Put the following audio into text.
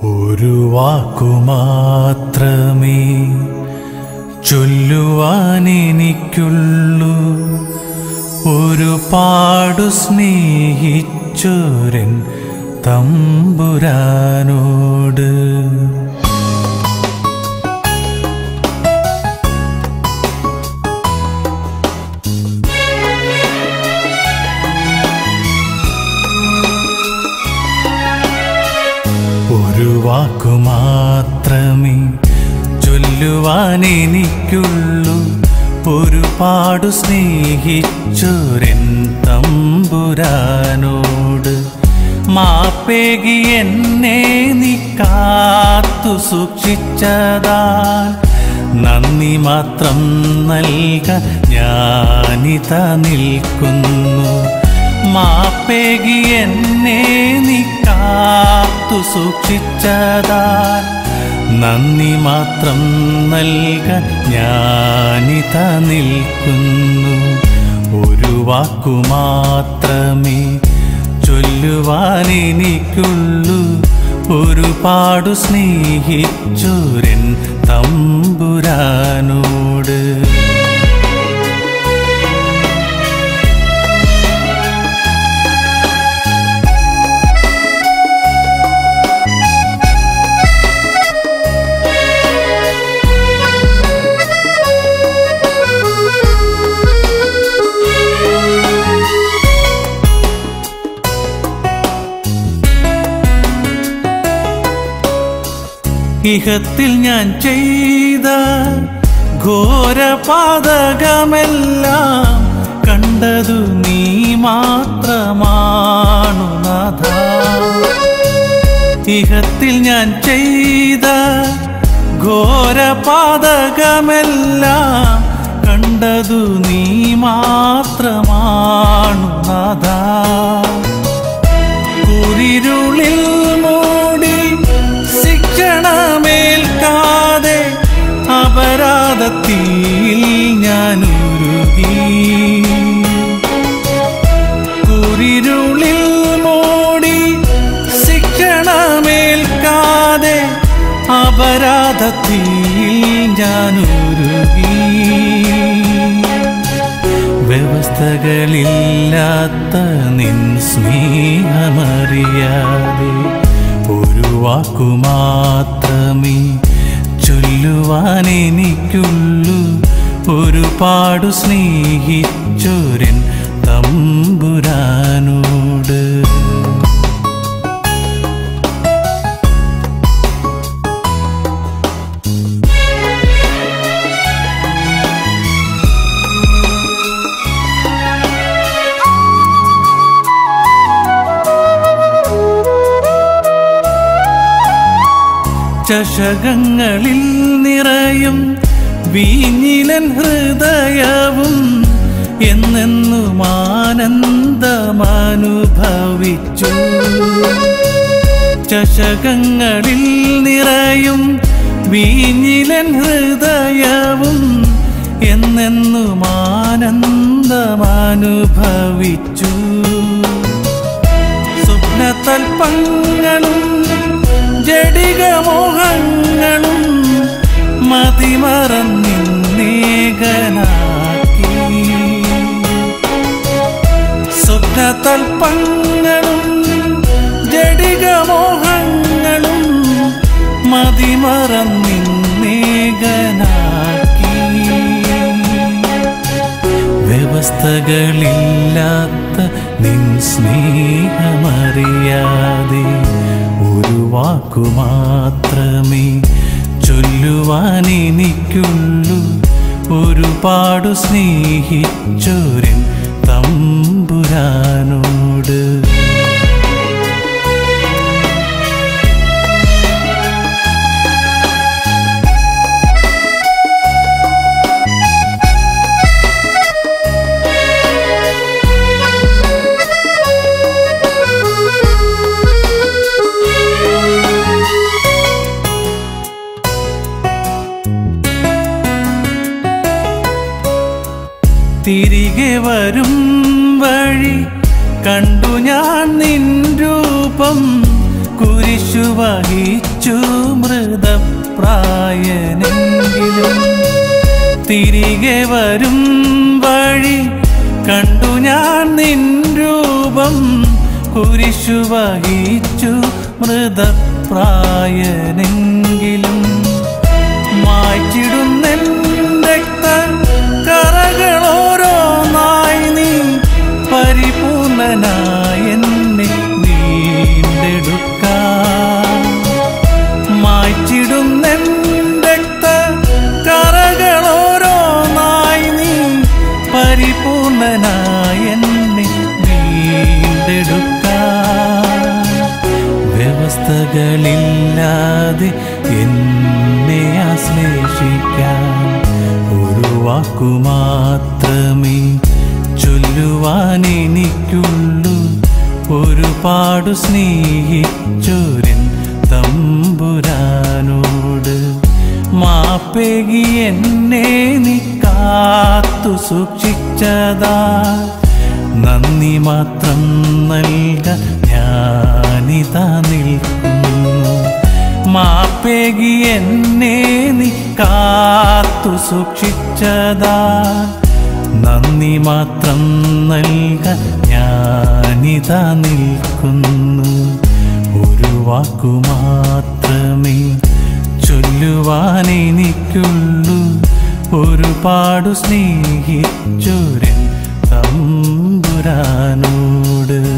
ഒരു വാക്കു മാത്രമേ ചൊല്ലുവാനെനിക്കുള്ളൂ ഒരു പാടു സ്നേഹിച്ചോരൻ തമ്പുരാനോട് ഒരു വാക്കു മാത്രമേ ചൊല്ലുവാനെനിക്കുള്ളൂ ഒരു പാടു സ്നേഹിച്ചൊരൻ തമ്പുരാനോട് മാപ്പേകി എന്നെ നീ കാത്തു സൂക്ഷിച്ചതാൽ നന്ദി മാത്രം നൽക ഞാനിത നിൽക്കുന്നു മാപ്പേകി എന്നെ നീ കാത്തു സൂക്ഷിച്ചതാൽ നന്ദി മാത്രം നൽക ഞാനിത നിൽക്കുന്നു ഒരു വാക്കു മാത്രമേ ചൊല്ലുവാനെനിക്കുള്ളൂ ഒരുപാടു സ്നേഹിച്ചോരൻ തമ്പുരാനോട് ഇഹത്തിൽ ഞാൻ ചെയ്ത ഘോരപാതകമെല്ലാം കണ്ടതു നീ മാത്രമാണു നാഥ ഇഹത്തിൽ ഞാൻ ചെയ്ത ഘോരപാതകമെല്ലാം കണ്ടതു നീ മാത്രമാണു നാഥ കുരിരുളിൽ മൂടി ശിക്ഷണമേൽക്കാതെ അപരാധത്തിൽ ഞാൻ ഉരുകി കുരിരുളിൽ മൂടി ശിക്ഷണമേൽക്കാതെ അപരാധത്തിൽ ഞാൻ ഉരുകി വ്യവസ്ഥകളില്ലാത്ത നിൻ സ്നേഹമറിയാതെ ഒരു വാക്കു മാത്രമേ ചൊല്ലുവാനെനിക്കുള്ളൂ ഒരുപാടു സ്നേഹിച്ചോരൻ തമ്പുരാനോട് ചഷകങ്ങളിൽ നിറയും വീഞ്ഞിലൻ ഹൃദയവും എന്നെന്നും ആനന്ദമനുഭവിച്ചു ചഷകങ്ങളിൽ നിറയും വീഞ്ഞിലൻ ഹൃദയവും എന്നെന്നും ആനന്ദമനുഭവിച്ചു സ്വപ്നതൽപ്പങ്ങളും ജഡികമോഹങ്ങളും മതിമറന്നിന്നേകനാക്കി സ്വപ്നതൽപ്പങ്ങളും ജഡികമോഹങ്ങളും മതിമറന്നിന്നേകനാക്കി വ്യവസ്ഥകളില്ലാത്ത നിൻ സ്നേഹമറിയാതെ ഒരു വാക്കു മാത്രമേ ചൊല്ലുവാനെനിക്കുള്ളൂ ഒരുപാടു സ്നേഹിച്ചോരൻ തമ്പുരാനോട് തിരികെ വരും വഴി കണ്ടു ഞാൻ നിൻ രൂപം കുരിശു വഹിച്ചു പ്രായനെങ്കിലും തിരികെ വരും വഴി കണ്ടു ഞാൻ നിൻ രൂപം കുരിശു വഹിച്ചു മൃതപ്രായനെങ്കിലും മായ്ച്ചിടുന്നെൻ രക്ത കറകളോരോന്നായി നീ പരിപൂർണനായ എന്നെ വീണ്ടെടുക്കാൻ മായ്ച്ചിടുന്നെൻ രക്ത കറകളോരോന്നായി നീ പരിപൂർണനായ എന്നെ വീണ്ടെടുക്കാൻ വ്യവസ്ഥകളില്ലാതെ എന്നെ ആശ്ലേഷിക്കാൻ ഒരു വാക്കു മാത്രമേ ചൊല്ലുവാൻ എനിക്കുള്ളൂ ഒരുപാട് സ്നേഹിച്ചൊരൻ തമ്പുരാനോട് മാപ്പേകി എന്നെ നീ കാത്തു സൂക്ഷിച്ചതാ നന്ദി മാത്രം നൽക ഞാനിതാ നിൽക്കുന്നു മാപ്പേകി എന്നെ നീ കാത്തു സൂക്ഷിച്ചതാ നന്ദി മാത്രം നൽക ഞാനിതാ നിൽക്കുന്നു ഒരു വാക്കു മാത്രമേ ചൊല്ലുവാൻ എനിക്കുള്ളൂ ഒരുപാടു സ്നേഹിച്ചൊരൻ തമ്പുരാനോട്